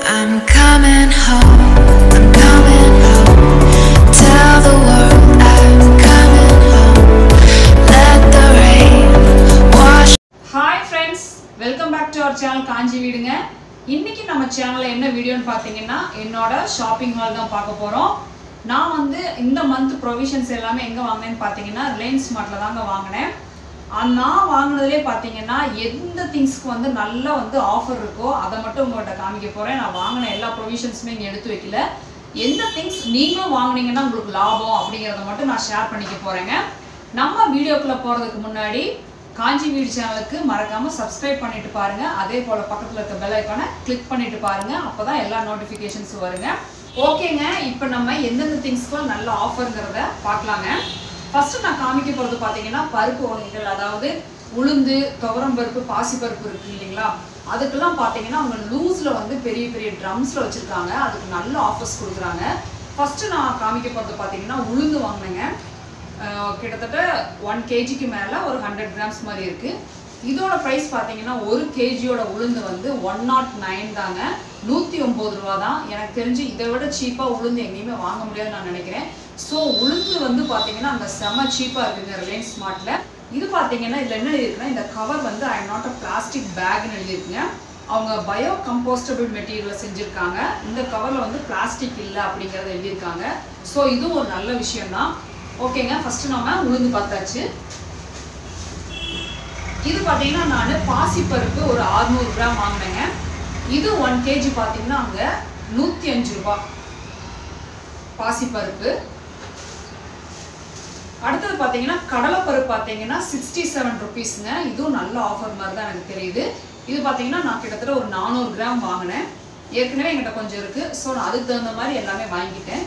I'm coming home. I'm coming home. Tell the world I'm coming home. Let the rain wash hi friends welcome back to our channel Kanchi வீடுங்க இன்னைக்கு நம்ம சேனல்ல என்ன வீடியோன்னு பார்த்தீங்கன்னா என்னோட ஷாப்பிங் ஹால் தான் பார்க்க போறோம் நான் வந்து இந்த மந்த் ப்ரொவிஷன்ஸ் எல்லாமே எங்க வாங்கினேன்னு பார்த்தீங்கன்னா ரிலையன்ஸ் ஸ்மார்ட்ல தாங்க வாங்கினேன் ஆ, நான் வாங்கினதுலே பார்த்தீங்கன்னா எந்த திங்ஸ்க்கு வந்து நல்ல வந்து ஆஃபர் இருக்கோ அதை மட்டும் உங்கள்கிட்ட காமிக்க போறேன் நான் வாங்கின எல்லா ப்ரொவிஷன்ஸுமே இங்கே எடுத்து வைக்கல எந்த திங்ஸ் நீங்களும் வாங்குனீங்கன்னா உங்களுக்கு லாபம் அப்படிங்கிறத மட்டும் நான் ஷேர் பண்ணிக்க போறேங்க நம்ம வீடியோக்குள்ள போறதுக்கு முன்னாடி காஞ்சி வீடு சேனலுக்கு மறக்காம சப்ஸ்கிரைப் பண்ணிட்டு பாருங்க அதே போல பக்கத்துல இருக்க பெல் ஐக்கானை கிளிக் பண்ணிட்டு பாருங்க அப்பதான் எல்லா நோட்டிபிகேஷன்ஸும் வருங்க ஓகேங்க இப்போ நம்ம எந்தெந்த திங்ஸ்க்கும் நல்ல ஆஃபருங்கிறத பார்க்கலாங்க ஃபர்ஸ்ட் நான் காமிக்க போறது பாத்தீங்கன்னா பருப்பு வகைகள் அதாவது உளுந்து துவரம் பருப்பு பாசி பருப்பு இருக்கு இல்லைங்களா அதுக்கெல்லாம் பாத்தீங்கன்னா அவங்க லூஸ்ல வந்து பெரிய பெரிய ட்ரம்ஸ்ல வச்சிருக்காங்க அதுக்கு நல்ல ஆஃபர்ஸ் கொடுக்குறாங்க ஃபர்ஸ்ட் நான் காமிக்க போறது பாத்தீங்கன்னா உளுந்து வாங்கினேங்க அஹ் கிட்டத்தட்ட ஒன் கேஜிக்கு மேலே ஒரு ஹண்ட்ரட் கிராம்ஸ் மாதிரி இருக்கு இதோட ப்ரைஸ் பார்த்தீங்கன்னா ஒரு கேஜியோட உளுந்து வந்து ஒன் நாட் நைன் தாங்க நூற்றி ஒம்பது ரூபா தான் எனக்கு தெரிஞ்சு இதை விட சீப்பாக உளுந்து எங்கேயுமே வாங்க முடியாதுன்னு நான் நினைக்கிறேன் ஸோ உளுந்து வந்து பார்த்தீங்கன்னா அங்கே செம சீப்பாக இருக்குங்க ரிலையன்ஸ் ஸ்மார்ட்டில் இது பார்த்தீங்கன்னா இதில் என்ன எழுதிருக்குன்னா இந்த கவர் வந்து ஐ நாட் அ பிளாஸ்டிக் பேக்னு எழுதியிருக்குங்க அவங்க பயோ கம்போஸ்டபிள் மெட்டீரியலில் செஞ்சுருக்காங்க இந்த கவரில் வந்து பிளாஸ்டிக் இல்லை அப்படிங்கிறத எழுதியிருக்காங்க ஸோ இதுவும் ஒரு நல்ல விஷயம்தான் ஓகேங்க ஃபர்ஸ்ட் நம்ம உளுந்து பார்த்தாச்சு இது பார்த்தீங்கன்னா நான் பாசிப்பருப்பு ஒரு 600 கிராம் வாங்கினேங்க இது ஒன் கேஜி பார்த்தீங்கன்னா அங்கே நூற்றி அஞ்சு ரூபா பாசிப்பருப்பு அடுத்தது பார்த்தீங்கன்னா கடலைப்பருப்பு பார்த்தீங்கன்னா சிக்ஸ்டி செவன் ருபீஸுங்க இதுவும் நல்ல ஆஃபர் மாதிரி தான் எனக்கு தெரியுது இது பார்த்தீங்கன்னா நான் கிட்டத்தட்ட ஒரு நானூறு கிராம் வாங்கினேன் ஏற்கனவே என்கிட்ட கொஞ்சம் இருக்குது ஸோ நான் அதுக்கு தகுந்த மாதிரி எல்லாமே வாங்கிட்டேன்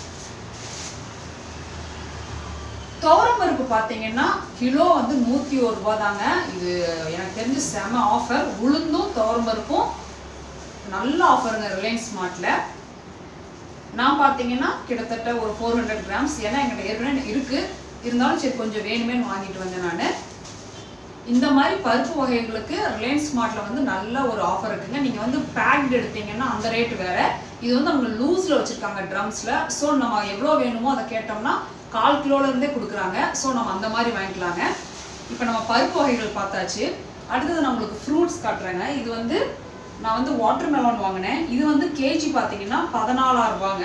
துவரம் பருப்பு பார்த்தீங்கன்னா கிலோ வந்து நூற்றி ஒரு ரூபா தாங்க இது எனக்கு தெரிஞ்சு செம ஆஃபர் உளுந்தும் துவரம் பருப்பும் நல்ல ஆஃபருங்க ரிலையன்ஸ் ஸ்மார்ட்டில் நான் பார்த்தீங்கன்னா கிட்டத்தட்ட ஒரு ஃபோர் ஹண்ட்ரட் கிராம்ஸ் ஏன்னா என்கிட்ட ஏற்கனவே இருக்குது இருந்தாலும் சரி கொஞ்சம் வேணுமேன்னு வாங்கிட்டு வந்தேன் நான் இந்த மாதிரி பருப்பு வகைகளுக்கு ரிலையன்ஸ் ஸ்மார்ட்ல வந்து நல்ல ஒரு ஆஃபர் இருக்குங்க நீங்க வந்து பேக்டு எடுத்தீங்கன்னா அந்த ரேட் வேற இது வந்து அவங்க லூஸ்ல வச்சிருக்காங்க ட்ரம்ஸ்ல ஸோ நம்ம எவ்வளோ வேணுமோ அதை கேட்டோம்னா கால் கிலோல இருந்தே கொடுக்குறாங்க ஸோ நம்ம அந்த மாதிரி வாங்கிக்கலாங்க இப்போ நம்ம பருப்பு வகைகள் பார்த்தாச்சு அடுத்தது நான் உங்களுக்கு ஃப்ரூட்ஸ் காட்டுறேங்க இது வந்து நான் வந்து வாட்டர் மெலன் வாங்கினேன் இது வந்து கேஜி பார்த்தீங்கன்னா பதினாலாயிரம் ரூபாங்க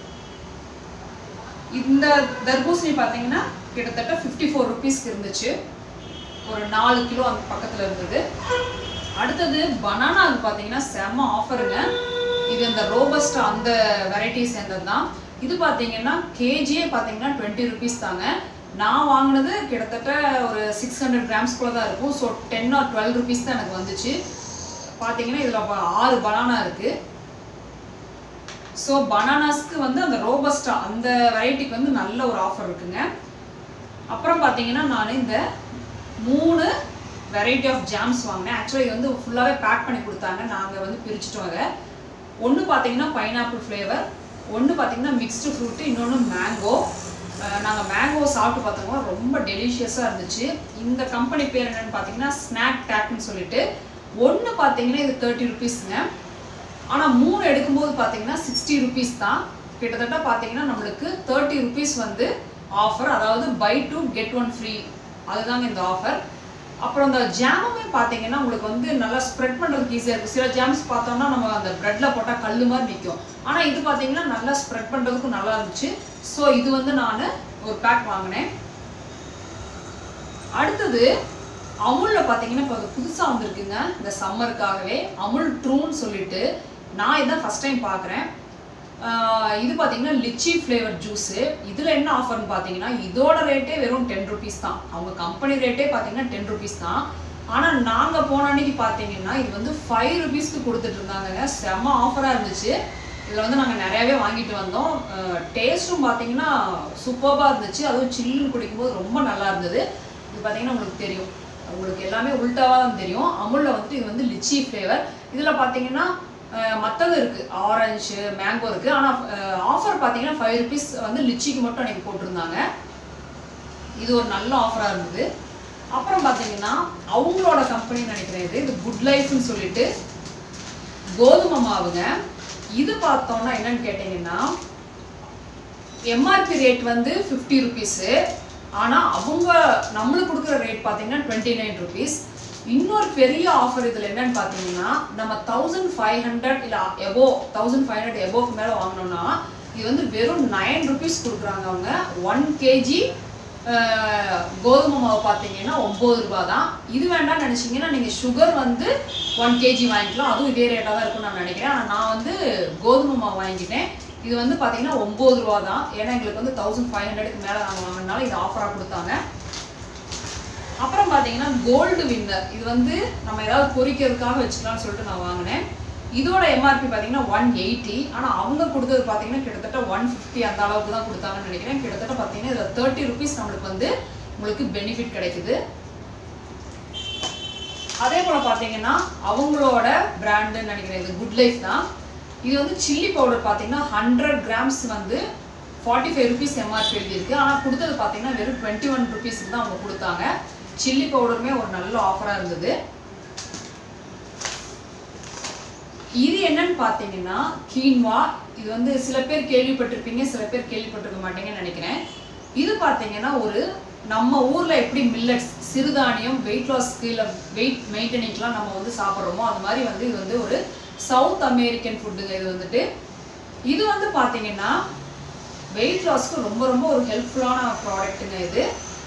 இந்த தர்பூசணி பார்த்தீங்கன்னா கிட்டத்தட்ட ஃபிஃப்டி ஃபோர் ருபீஸ்க்கு இருந்துச்சு ஒரு நாலு கிலோ அந்த பக்கத்தில் இருந்தது அடுத்தது பனானா அது பார்த்தீங்கன்னா செம்ம ஆஃபருங்க இது இந்த ரோபஸ்டா அந்த வெரைட்டி சேர்ந்தது தான் இது பார்த்தீங்கன்னா கேஜியே பார்த்தீங்கன்னா டுவெண்ட்டி ருபீஸ் தாங்க நான் வாங்கினது கிட்டத்தட்ட ஒரு சிக்ஸ் ஹண்ட்ரட் கிராம்ஸ் கூட தான் இருக்கும் so ten or twelve rupees தான் எனக்கு வந்துச்சு பார்த்தீங்கன்னா இதில் ஆறு பனானா இருக்குது ஸோ பனானாஸ்க்கு வந்து அந்த ரோபஸ்டா அந்த வெரைட்டிக்கு வந்து நல்ல ஒரு ஆஃபர் இருக்குங்க அப்புறம் பார்த்தீங்கன்னா நான் இந்த மூணு வெரைட்டி ஆஃப் ஜாம்ஸ் வாங்கினேன் ஆக்சுவலாக இது வந்து ஃபுல்லாகவே பேக் பண்ணி கொடுத்தாங்க நாங்கள் வந்து பிரிச்சுட்டோம் அதை ஒன்று பார்த்தீங்கன்னா பைனாப்பிள் ஃப்ளேவர் ஒன்று பார்த்தீங்கன்னா மிக்ஸ்டு ஃப்ரூட்டு இன்னொன்று மேங்கோ நாங்கள் மேங்கோ சாப்பிட்டு பார்த்தோம்னா ரொம்ப டெலிஷியஸாக இருந்துச்சு இந்த கம்பெனி பேர் என்னன்னு பார்த்தீங்கன்னா ஸ்நாக் டேக்னு சொல்லிட்டு ஒன்று பார்த்தீங்கன்னா இது தேர்ட்டி ருபீஸுங்க ஆனால் மூணு எடுக்கும்போது பார்த்தீங்கன்னா சிக்ஸ்டி ருபீஸ் தான் கிட்டத்தட்ட பார்த்தீங்கன்னா நம்மளுக்கு தேர்ட்டி ருபீஸ் வந்து ஆஃபர் அதாவது buy two get one free அதுதாங்க இந்த ஆஃபர் அப்புறம் இந்த ஜாமுமே பார்த்தீங்கன்னா உங்களுக்கு வந்து நல்லா ஸ்ப்ரெட் பண்ணுறதுக்கு ஈஸியாக இருக்கும் சில ஜாம்ஸ் பார்த்தோம்னா நம்ம அந்த ப்ரெட்டில் போட்டால் கல் மாதிரி நிற்கும் ஆனால் இது பார்த்தீங்கன்னா நல்லா ஸ்ப்ரெட் பண்ணுறதுக்கும் நல்லா இருந்துச்சு ஸோ இது வந்து நான் ஒரு பேக் வாங்கினேன் அடுத்தது அமுலில் பார்த்தீங்கன்னா இப்போ அது புதுசாக வந்திருக்குங்க இந்த சம்மருக்காகவே அமுல் ட்ரூன்னு சொல்லிட்டு நான் இதான் ஃபஸ்ட் டைம் பார்க்குறேன் இது பார்த்தீங்கன்னா லிச்சி ஃப்ளேவர் ஜூஸு இதில் என்ன ஆஃபர்னு பார்த்தீங்கன்னா இதோட ரேட்டே வெறும் டென் ருபீஸ் தான் அவங்க கம்பெனி ரேட்டே பார்த்தீங்கன்னா டென் ருபீஸ் தான் ஆனால் நாங்கள் போன அன்னைக்கு பார்த்தீங்கன்னா இது வந்து ஃபைவ் ருபீஸ்க்கு கொடுத்துட்டு இருந்தாங்கங்க செம்ம ஆஃபராக இருந்துச்சு இதில் வந்து நாங்கள் நிறையாவே வாங்கிட்டு வந்தோம் டேஸ்ட்டும் பார்த்தீங்கன்னா சூப்பராக இருந்துச்சு அதுவும் சில்லுன்னு குடிக்கும்போது ரொம்ப நல்லா இருந்தது இது பார்த்தீங்கன்னா உங்களுக்கு தெரியும் உங்களுக்கு எல்லாமே உல்டாவாக தான் தெரியும் அமுலில் வந்து இது வந்து லிச்சி ஃப்ளேவர் இதில் பார்த்தீங்கன்னா மற்றது இருக்குது ஆரஞ்சு மேங்கோ இருக்குது ஆனால் ஆஃபர் பார்த்தீங்கன்னா ஃபைவ் ருபீஸ் வந்து லிச்சிக்கு மட்டும் அன்றைக்கி போட்டிருந்தாங்க இது ஒரு நல்ல ஆஃபராக இருந்தது அப்புறம் பார்த்தீங்கன்னா அவங்களோட கம்பெனி நினைக்கிறேன் இது இது குட் லைஃப்னு சொல்லிட்டு கோதுமை மாவுங்க இது பார்த்தோம்னா என்னன்னு கேட்டிங்கன்னா எம்ஆர்பி ரேட் வந்து ஃபிஃப்டி ருபீஸு ஆனால் அவங்க நம்மளுக்கு கொடுக்குற ரேட் பார்த்தீங்கன்னா டுவெண்ட்டி நைன் ருபீஸ் இன்னொரு பெரிய ஆஃபர் இதில் என்னன்னு பார்த்தீங்கன்னா நம்ம தௌசண்ட் ஃபைவ் ஹண்ட்ரட் இல்லை எபோ தௌசண்ட் ஃபைவ் ஹண்ட்ரட் எபோக்கு மேலே வாங்கினோம்னா இது வந்து வெறும் நைன் ருபீஸ் கொடுக்குறாங்க அவங்க ஒன் கேஜி கோதுமை மாவு பார்த்தீங்கன்னா ஒம்பது ரூபா தான் இது வேண்டாம்னு நினச்சிங்கன்னா நீங்கள் சுகர் வந்து ஒன் கேஜி வாங்கிக்கலாம் அதுவும் இதே ரேட்டாக தான் இருக்கும்னு நான் நினைக்கிறேன் ஆனால் நான் வந்து கோதுமை மாவு வாங்கிட்டேன் இது வந்து பார்த்தீங்கன்னா ஒம்பது ரூபா தான் ஏன்னா எங்களுக்கு வந்து தௌசண்ட் ஃபைவ் ஹண்ட்ரடுக்கு மேலே நாங்கள் வாங்கினால இது ஆஃபராக கொடுத்தாங்க அப்புறம் பார்த்தீங்கன்னா கோல்டு வின்னர் இது வந்து நம்ம ஏதாவது பொரிக்கிறதுக்காக வச்சுக்கலாம்னு சொல்லிட்டு நான் வாங்கினேன் இதோட எம்ஆர்பி பார்த்தீங்கன்னா ஒன் எயிட்டி ஆனால் அவங்க கொடுத்தது பார்த்தீங்கன்னா கிட்டத்தட்ட ஒன் ஃபிஃப்டி அந்த அளவுக்கு தான் கொடுத்தாங்கன்னு நினைக்கிறேன் கிட்டத்தட்ட பார்த்தீங்கன்னா இதில் தேர்ட்டி ருபீஸ் நம்மளுக்கு வந்து உங்களுக்கு பெனிஃபிட் கிடைக்குது அதே போல் பார்த்தீங்கன்னா அவங்களோட பிராண்டுன்னு நினைக்கிறேன் இது குட் லைஃப் தான் இது வந்து சில்லி பவுடர் பார்த்தீங்கன்னா ஹண்ட்ரட் கிராம்ஸ் வந்து ஃபார்ட்டி ஃபைவ் ருபீஸ் எம்ஆர்பி எழுதியிருக்கு ஆனால் கொடுத்தது பார்த்தீங்கன்னா வெறும் டுவெண்ட்டி ஒன் ருபீஸ்க்கு தான் அவங்க கொடுத்தாங்க சில்லி பவுடருமே ஒரு நல்ல ஆஃபராக இருந்தது இது என்னன்னு பார்த்தீங்கன்னா கீன்வா இது வந்து சில பேர் கேள்விப்பட்டிருப்பீங்க சில பேர் கேள்விப்பட்டிருக்க மாட்டீங்கன்னு நினைக்கிறேன் இது பார்த்தீங்கன்னா ஒரு நம்ம ஊரில் எப்படி மில்லட்ஸ் சிறுதானியம் வெயிட் லாஸ்க்கு இல்லை வெயிட் மெயின்டெனிங்க்கெலாம் நம்ம வந்து சாப்பிட்றோமோ அது மாதிரி வந்து இது வந்து ஒரு சவுத் அமெரிக்கன் ஃபுட்டுங்க இது வந்துட்டு இது வந்து பார்த்தீங்கன்னா வெயிட் லாஸ்க்கு ரொம்ப ரொம்ப ஒரு ஹெல்ப்ஃபுல்லான ப்ராடக்ட்டுங்க இது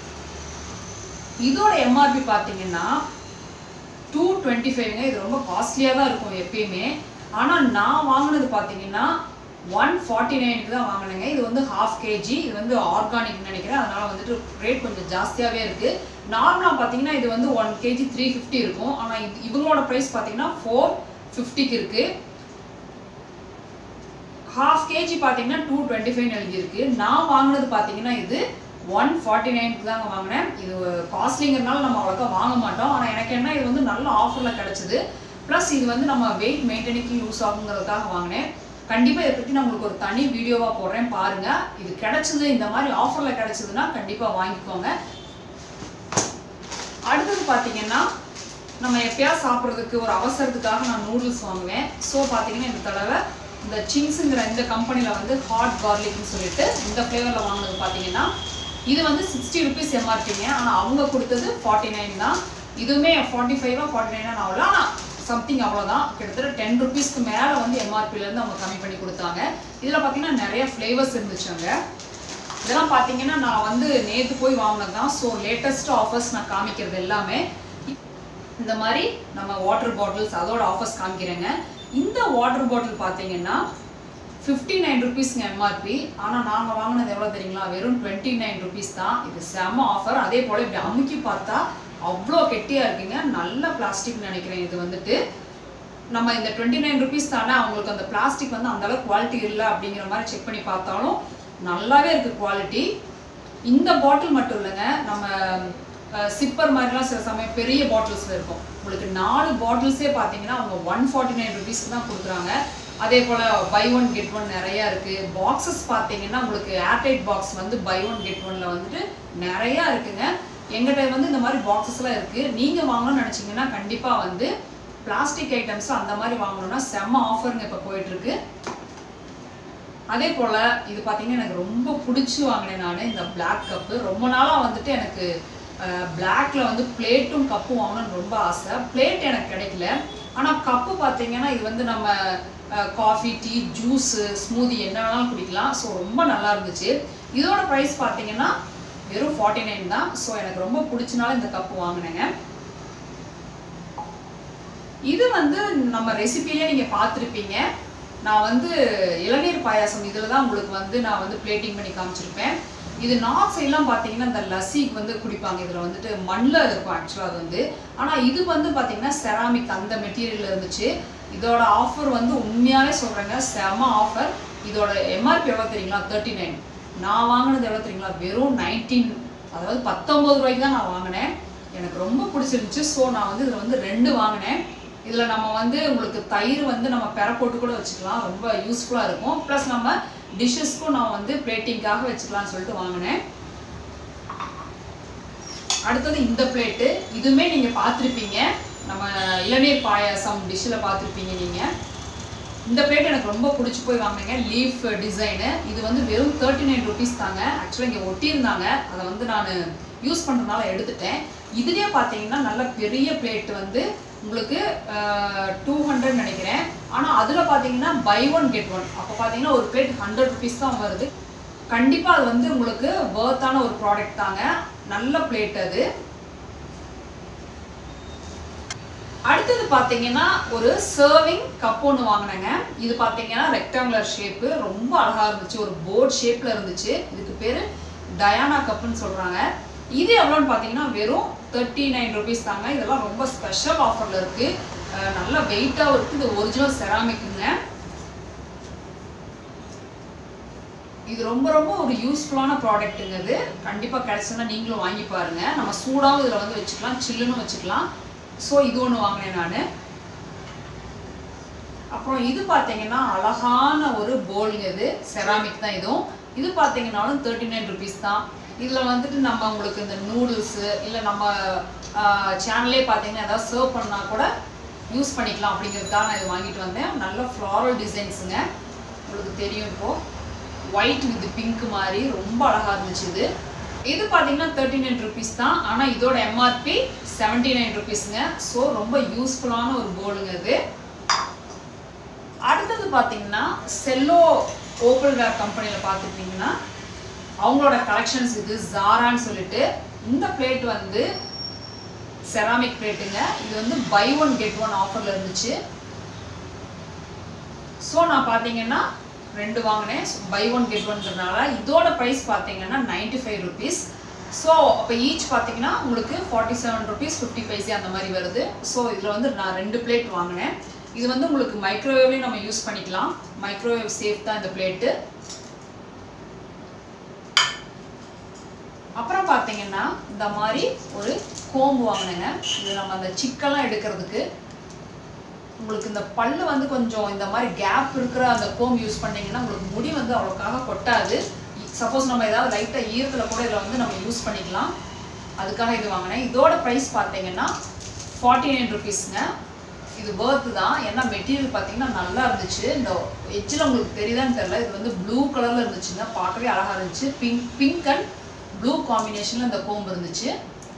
இதோட எம்ஆர்பி பார்த்தீங்கன்னா டூ டுவெண்ட்டி ஃபைவ்ங்க இது ரொம்ப காஸ்ட்லியாக தான் இருக்கும் எப்பயுமே ஆனால் நான் வாங்கினது பார்த்தீங்கன்னா ஒன் ஃபார்ட்டி நைனுக்கு தான் வாங்கினேங்க இது வந்து ஹாஃப் கேஜி இது வந்து ஆர்கானிக் நினைக்கிறேன் அதனால வந்துட்டு ரேட் கொஞ்சம் ஜாஸ்தியாகவே இருக்குது நார்மலாக பார்த்தீங்கன்னா இது வந்து ஒன் கேஜி த்ரீ ஃபிஃப்டி இருக்கும் ஆனால் இது இவங்களோட ப்ரைஸ் பார்த்தீங்கன்னா ஃபோர் ஃபிஃப்டிக்கு இருக்குது ஹாஃப் கேஜி பார்த்தீங்கன்னா டூ டுவெண்ட்டி ஃபைவ் எழுதியிருக்கு நான் வாங்கினது பார்த்தீங்கன்னா இது ஒன் ஃபார்ட்டி நைனுக்கு தாங்க வாங்கினேன் இது காஸ்ட்லிங்கிறனால நம்ம அவ்வளோக்கா வாங்க மாட்டோம் ஆனால் எனக்கு என்ன இது வந்து நல்ல ஆஃபரில் கிடச்சிது ப்ளஸ் இது வந்து நம்ம வெயிட் மெயின்டெனிங்க்கு யூஸ் ஆகுங்கிறதுக்காக வாங்கினேன் கண்டிப்பாக இதை பற்றி நான் உங்களுக்கு ஒரு தனி வீடியோவாக போடுறேன் பாருங்கள் இது கிடைச்சது இந்த மாதிரி ஆஃபரில் கிடைச்சதுன்னா கண்டிப்பாக வாங்கிக்கோங்க அடுத்தது பார்த்தீங்கன்னா நம்ம எப்பயாவது சாப்பிட்றதுக்கு ஒரு அவசரத்துக்காக நான் நூடுல்ஸ் வாங்குவேன் ஸோ பார்த்தீங்கன்னா இந்த தடவை இந்த சிங்ஸுங்கிற இந்த கம்பெனியில் வந்து ஹாட் கார்லிக்னு சொல்லிட்டு இந்த ஃப்ளேவரில் வாங்கினது பார்த்தீங்கன்னா இது வந்து சிக்ஸ்டி ருபீஸ் எம்ஆர்பிங்க ஆனால் அவங்க கொடுத்தது ஃபார்ட்டி நைன் தான் இதுவுமே ஃபார்ட்டி ஃபைவா ஃபார்ட்டி நைனாக ஆகல ஆனால் சம்திங் அவ்வளோதான் கிட்டத்தட்ட டென் ருபீஸ்க்கு மேலே வந்து எம்ஆர்பிலேருந்து அவங்க கம்மி பண்ணி கொடுத்தாங்க இதில் பார்த்தீங்கன்னா நிறைய ஃப்ளேவர்ஸ் இருந்துச்சு அங்கே இதெல்லாம் பார்த்தீங்கன்னா நான் வந்து நேற்று போய் வாங்கினது தான் ஸோ லேட்டஸ்ட் ஆஃபர்ஸ் நான் காமிக்கிறது எல்லாமே இந்த மாதிரி நம்ம வாட்டர் பாட்டில்ஸ் அதோட ஆஃபர்ஸ் காமிக்கிறேங்க இந்த வாட்டர் பாட்டில் பார்த்தீங்கன்னா ஃபிஃப்டி நைன் ருபீஸ்ங்க எம்ஆர்பி ஆனால் நாங்கள் வாங்கினது எவ்வளோ தெரியுங்களா வெறும் டுவெண்ட்டி நைன் ருபீஸ் தான் இது செம ஆஃபர் அதே போல் இப்படி அமுக்கி பார்த்தா அவ்வளோ கெட்டியாக இருக்குங்க நல்ல பிளாஸ்டிக் நினைக்கிறேன் இது வந்துட்டு நம்ம இந்த டுவெண்ட்டி நைன் ருபீஸ் தானே அவங்களுக்கு அந்த பிளாஸ்டிக் வந்து அந்த அளவுக்கு குவாலிட்டி இல்லை அப்படிங்கிற மாதிரி செக் பண்ணி பார்த்தாலும் நல்லாவே இருக்குது குவாலிட்டி இந்த பாட்டில் மட்டும் இல்லைங்க நம்ம சிப்பர் மாதிரிலாம் சில சமயம் பெரிய பாட்டில்ஸில் இருக்கும் உங்களுக்கு நாலு பாட்டில்ஸே பார்த்தீங்கன்னா அவங்க ஒன் ஃபார்ட்டி நைன் ருபீஸ்க்கு தான் கொடுக்குறாங்க அதே போல் பை ஒன் கெட் ஒன் நிறையா இருக்குது பாக்ஸஸ் பார்த்தீங்கன்னா உங்களுக்கு ஏர்டைட் பாக்ஸ் வந்து பை ஒன் கெட் ஒனில் வந்துட்டு நிறையா இருக்குங்க எங்கிட்ட வந்து இந்த மாதிரி பாக்ஸஸ்லாம் இருக்குது நீங்கள் வாங்கணும்னு நினச்சிங்கன்னா கண்டிப்பாக வந்து பிளாஸ்டிக் ஐட்டம்ஸ் அந்த மாதிரி வாங்கணும்னா செம்ம ஆஃபருங்க இப்போ போயிட்டுருக்கு அதே போல் இது பார்த்தீங்கன்னா எனக்கு ரொம்ப பிடிச்சி வாங்கினேன் நான் இந்த பிளாக் கப்பு ரொம்ப நாளாக வந்துட்டு எனக்கு பிளாக்ல வந்து பிளேட்டும் கப்பும் வாங்கணும்னு ரொம்ப ஆசை பிளேட் எனக்கு கிடைக்கல ஆனால் கப்பு பார்த்தீங்கன்னா இது வந்து நம்ம காஃபி டீ ஜூஸு ஸ்மூதி என்ன வேணாலும் குடிக்கலாம் ஸோ ரொம்ப நல்லா இருந்துச்சு இதோட ப்ரைஸ் பார்த்தீங்கன்னா வெறும் ஃபார்ட்டி நைன் தான் ஸோ எனக்கு ரொம்ப பிடிச்சனால இந்த கப்பு வாங்கினேங்க இது வந்து நம்ம ரெசிபிலே நீங்கள் பார்த்துருப்பீங்க நான் வந்து இளநீர் பாயாசம் இதில் தான் உங்களுக்கு வந்து நான் வந்து பிளேட்டிங் பண்ணி காமிச்சிருப்பேன் இது நார்த் சைட்லாம் பார்த்தீங்கன்னா இந்த லஸ்ஸிக்கு வந்து குடிப்பாங்க இதில் வந்துட்டு மண்ணில் இருக்கும் ஆக்சுவலாக அது வந்து ஆனால் இது வந்து பார்த்தீங்கன்னா செராமிக் அந்த மெட்டீரியல் இருந்துச்சு இதோட ஆஃபர் வந்து உண்மையாகவே சொல்கிறேங்க செம ஆஃபர் இதோட எம்ஆர்பி எவ்வளோ தெரியுங்களா தேர்ட்டி நைன் நான் வாங்கினது எவ்வளோ தெரியுங்களா வெறும் நைன்டீன் அதாவது பத்தொம்பது ரூபாய்க்கு தான் நான் வாங்கினேன் எனக்கு ரொம்ப பிடிச்சிருந்துச்சு ஸோ நான் வந்து இதில் வந்து ரெண்டு வாங்கினேன் இதில் நம்ம வந்து உங்களுக்கு தயிர் வந்து நம்ம பெற போட்டு கூட வச்சுக்கலாம் ரொம்ப யூஸ்ஃபுல்லாக இருக்கும் ப்ளஸ் நம்ம டிஷ்ஷஸ்க்கும் நான் வந்து பிளேட்டிங்காக வச்சுக்கலாம்னு சொல்லிட்டு வாங்கினேன் அடுத்தது இந்த பிளேட்டு இதுவுமே நீங்கள் பார்த்துருப்பீங்க நம்ம இளநீர் பாயாசம் டிஷ்ஷில் பார்த்துருப்பீங்க நீங்கள் இந்த பிளேட் எனக்கு ரொம்ப பிடிச்சி போய் வாங்கினேங்க லீஃப் டிசைனு இது வந்து வெறும் தேர்ட்டி நைன் ருபீஸ் தாங்க ஆக்சுவலாக இங்கே ஒட்டியிருந்தாங்க அதை வந்து நான் யூஸ் பண்ணுறதுனால எடுத்துட்டேன் இதுலேயே பார்த்தீங்கன்னா நல்ல பெரிய பிளேட் வந்து உங்களுக்கு டூ ஹண்ட்ரட் நினைக்கிறேன் ஆனால் அதில் பார்த்தீங்கன்னா பை ஒன் கெட் ஒன் அப்போ பார்த்தீங்கன்னா ஒரு பிளேட் ஹண்ட்ரட் ருபீஸ் தான் வருது கண்டிப்பாக அது வந்து உங்களுக்கு ஒர்த்தான ஒரு ப்ராடக்ட் தாங்க நல்ல பிளேட் அது அடுத்தது பார்த்தீங்கன்னா ஒரு சர்விங் கப் ஒன்று வாங்கினேங்க இது பார்த்தீங்கன்னா ரெக்டாங்குலர் ஷேப்பு ரொம்ப அழகாக இருந்துச்சு ஒரு போர்ட் ஷேப்பில் இருந்துச்சு இதுக்கு பேர் டயானா கப்புன்னு சொல்கிறாங்க இது எவ்வளோன்னு பார்த்தீங்கன்னா வெறும் தேர்ட்டி நைன் ருபீஸ் தாங்க இதெல்லாம் ரொம்ப ஸ்பெஷல் ஆஃபரில் இருக்குது நல்ல வெயிட்டாகவும் இருக்குது இது ஒரிஜினல் செராமிக்குங்க இது ரொம்ப ரொம்ப ஒரு யூஸ்ஃபுல்லான ப்ராடக்ட்டுங்க இது கண்டிப்பாக கிடைச்சுன்னா நீங்களும் வாங்கி பாருங்க நம்ம சூடாகவும் இதில் வந்து வச்சுக்கலாம் சில்லுன்னு வச்சுக்கலாம் ஸோ இது ஒன்று வாங்கினேன் நான் அப்புறம் இது பார்த்தீங்கன்னா அழகான ஒரு போலுங்க இது செராமிக் தான் இதுவும் இது பார்த்தீங்கன்னாலும் தேர்ட்டி நைன் ருபீஸ் தான் இதில் வந்துட்டு நம்ம உங்களுக்கு இந்த நூடுல்ஸு இல்லை நம்ம சேனல்லே பார்த்தீங்கன்னா ஏதாவது சர்வ் பண்ணால் கூட யூஸ் பண்ணிக்கலாம் அப்படிங்கிறதுக்காக நான் இது வாங்கிட்டு வந்தேன் நல்ல ஃப்ளாரல் டிசைன்ஸுங்க உங்களுக்கு தெரியும் இப்போது ஒயிட் வித் பிங்க் மாதிரி ரொம்ப அழகாக இருந்துச்சு இது இது பார்த்தீங்கன்னா தேர்ட்டி நைன் ருபீஸ் தான் ஆனால் இதோட எம்ஆர்பி செவன்ட்டி நைன் ருபீஸுங்க ஸோ ரொம்ப யூஸ்ஃபுல்லான ஒரு போலுங்க இது அடுத்தது பார்த்தீங்கன்னா செல்லோ ஓப்பல் வேர் கம்பெனியில் பார்த்துக்கிட்டிங்கன்னா அவங்களோட கலெக்ஷன்ஸ் இது ஜாரான்னு சொல்லிட்டு இந்த பிளேட் வந்து செராமிக் பிளேட்டுங்க இது வந்து பை ஒன் கெட் ஒன் ஆஃபரில் இருந்துச்சு ஸோ நான் பார்த்தீங்கன்னா ரெண்டு வாங்கினேன் பை ஒன் கெட் ஒன்றதுனால இதோட ப்ரைஸ் பார்த்தீங்கன்னா நைன்டி ஃபைவ் ருபீஸ் ஸோ அப்போ ஈச் பார்த்தீங்கன்னா உங்களுக்கு forty seven rupees fifty paise அந்த மாதிரி வருது ஸோ இதில் வந்து நான் ரெண்டு பிளேட் வாங்கினேன் இது வந்து உங்களுக்கு மைக்ரோவேவ்லேயும் நம்ம யூஸ் பண்ணிக்கலாம் மைக்ரோவேவ் சேஃப் தான் இந்த பிளேட்டு அப்புறம் பார்த்தீங்கன்னா இந்த மாதிரி ஒரு கோம்பு வாங்கினேங்க இது நம்ம அந்த சிக்கெல்லாம் எடுக்கிறதுக்கு உங்களுக்கு இந்த பல்லு வந்து கொஞ்சம் இந்த மாதிரி கேப் இருக்கிற அந்த கோம் யூஸ் பண்ணீங்கன்னா உங்களுக்கு முடி வந்து அவ்வளோக்காக கொட்டாது சப்போஸ் நம்ம ஏதாவது லைட்டாக ஈரத்தில் கூட இதில் வந்து நம்ம யூஸ் பண்ணிக்கலாம் அதுக்காக இது வாங்கினேன் இதோட ப்ரைஸ் பார்த்தீங்கன்னா ஃபார்ட்டி நைன் ருபீஸுங்க இது வேர்த்து தான் ஏன்னா மெட்டீரியல் பார்த்தீங்கன்னா நல்லா இருந்துச்சு இந்த எட்ஜில் உங்களுக்கு தெரியுதான்னு தெரியல இது வந்து ப்ளூ கலரில் இருந்துச்சுங்க பார்க்கவே அழகாக இருந்துச்சு பிங்க் பிங்க் அண்ட் ப்ளூ காம்பினேஷனில் இந்த கோம்பு இருந்துச்சு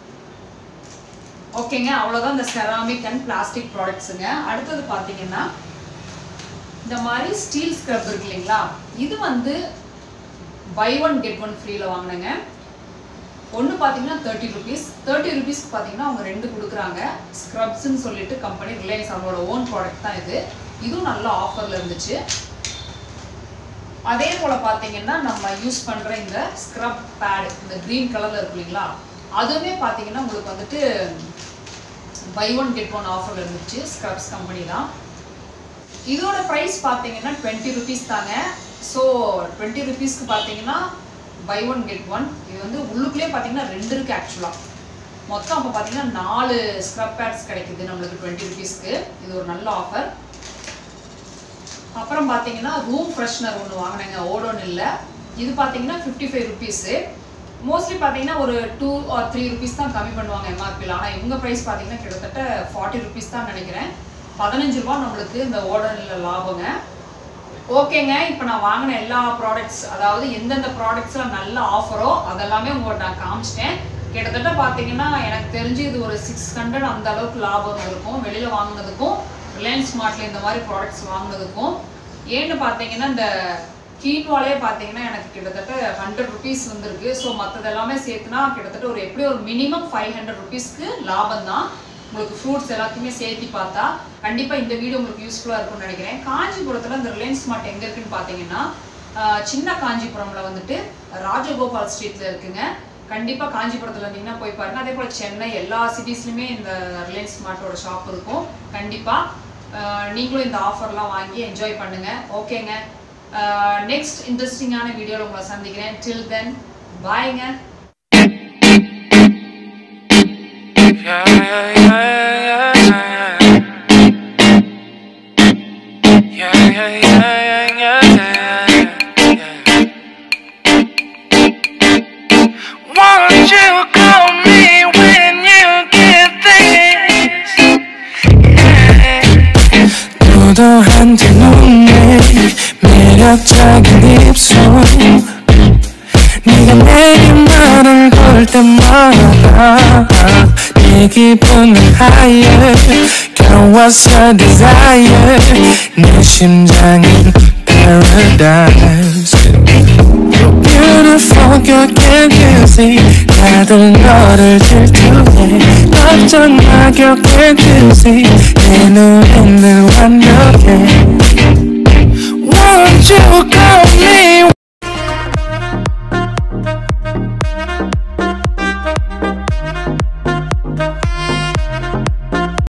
ஓகேங்க அவ்வளோதான் இந்த செராமிக் அண்ட் பிளாஸ்டிக் ப்ராடக்ட்ஸுங்க அடுத்தது பார்த்தீங்கன்னா இந்த மாதிரி ஸ்டீல் ஸ்க்ரப் இருக்கு இல்லைங்களா இது வந்து பை ஒன் கெட் ஒன் ஃப்ரீயில் வாங்கினேங்க ஒன்று பார்த்தீங்கன்னா தேர்ட்டி ருபீஸ் தேர்ட்டி ருபீஸ்க்கு பார்த்தீங்கன்னா அவங்க ரெண்டு கொடுக்குறாங்க ஸ்க்ரப்ஸ்ன்னு சொல்லிட்டு கம்பெனி ரிலையன்ஸ் அவங்களோட ஓன் ப்ராடக்ட் தான் இது இதுவும் நல்ல ஆஃபரில் இருந்துச்சு அதே போல் பார்த்தீங்கன்னா நம்ம யூஸ் பண்ணுற இந்த ஸ்க்ரப் பேட் இந்த க்ரீன் கலரில் இருக்கு இல்லைங்களா அதுவுமே பார்த்தீங்கன்னா உங்களுக்கு வந்துட்டு பை ஒன் கெட் ஒன் ஆஃபரில் இருந்துச்சு ஸ்க்ரப்ஸ் கம்பெனி தான் இதோட ப்ரைஸ் பார்த்தீங்கன்னா டுவெண்ட்டி ருபீஸ் தாங்க ஸோ டுவெண்ட்டி ருபீஸ்க்கு பார்த்தீங்கன்னா பை ஒன் கெட் ஒன் இது வந்து உள்ளுக்குள்ளேயே பார்த்தீங்கன்னா ரெண்டு இருக்குது ஆக்சுவலாக மொத்தம் அப்போ பார்த்தீங்கன்னா நாலு ஸ்க்ரப் பேட்ஸ் கிடைக்குது நம்மளுக்கு டுவெண்ட்டி ருபீஸ்க்கு இது ஒரு நல்ல ஆஃபர் அப்புறம் பார்த்தீங்கன்னா ரூம் ஃப்ரெஷ்னர் ஒன்று வாங்கினேங்க ஓடோன் இல்லை இது பார்த்தீங்கன்னா ஃபிஃப்டி ஃபைவ் ருபீஸு மோஸ்ட்லி பார்த்தீங்கன்னா ஒரு டூ ஆர் த்ரீ ருபீஸ் தான் கம்மி பண்ணுவாங்க எம்ஆர்பியில் ஆனால் இவங்க ப்ரைஸ் பார்த்தீங்கன்னா கிட்டத்தட்ட ஃபார்ட்டி ருபீஸ் தான் நினைக்கிறேன் பதினஞ்சு ரூபா நம்மளுக்கு இந்த ஓடோனில் லாபங்க ஓகேங்க இப்போ நான் வாங்கின எல்லா ப்ராடக்ட்ஸ் அதாவது எந்தெந்த ப்ராடக்ட்ஸில் நல்ல ஆஃபரோ அதெல்லாமே உங்களுக்கு நான் காமிச்சிட்டேன் கிட்டத்தட்ட பார்த்தீங்கன்னா எனக்கு தெரிஞ்சு இது ஒரு சிக்ஸ் ஹண்ட்ரட் அந்த அளவுக்கு லாபம் இருக்கும் வெளியில் வாங்கினதுக்கும் ரிலையன்ஸ் ஸ்மார்ட்ல இந்த மாதிரி ப்ராடக்ட்ஸ் வாங்கினதுக்கும் ஏன்னு பார்த்தீங்கன்னா இந்த கீன்வாலே பார்த்தீங்கன்னா எனக்கு கிட்டத்தட்ட ஹண்ட்ரட் ருபீஸ் வந்திருக்கு ஸோ மற்றது எல்லாமே சேர்த்துனா கிட்டத்தட்ட ஒரு எப்படி ஒரு மினிமம் ஃபைவ் ஹண்ட்ரட் ருபீஸ்க்கு லாபம் தான் உங்களுக்கு ஃப்ரூட்ஸ் எல்லாத்தையுமே சேர்த்து பார்த்தா கண்டிப்பாக இந்த வீடியோ உங்களுக்கு யூஸ்ஃபுல்லாக இருக்கும்னு நினைக்கிறேன் காஞ்சிபுரத்தில் இந்த ரிலையன்ஸ் ஸ்மார்ட் எங்கே இருக்குன்னு பார்த்தீங்கன்னா ஆஹ் சின்ன காஞ்சிபுரம்ல வந்துட்டு ராஜகோபால் ஸ்ட்ரீட்ல இருக்குங்க கண்டிப்பாக காஞ்சிபுரத்தில் இருந்தீங்கன்னா போய் பாருங்க அதே போல் சென்னை எல்லா சிட்டிஸ்லையுமே இந்த ரிலையன்ஸ் ஸ்மார்ட்டோட ஷாப் இருக்கும் கண்டிப்பாக நீங்களும் இந்த ஆஃபர்லாம் வாங்கி என்ஜாய் பண்ணுங்க ஓகேங்க நெக்ஸ்ட் இன்ட்ரெஸ்டிங்கான வீடியோவில் உங்களை சந்திக்கிறேன் டில் தென் பாய்ங்க Yeah, yeah, yeah, yeah, yeah. Yeah, yeah, yeah, yeah, yeah, yeah. Won't you call me when you get this? Yeah. 너도 한테 눈 매력적인 입술 네가 내게 말을 걸 때마다 네 기분은 higher Girl what's your desire 내 심장은 paradise You're beautiful girl can't you see 다들 너를 질투해 걱정 마 girl can't you see 내 눈엔 늘 완벽해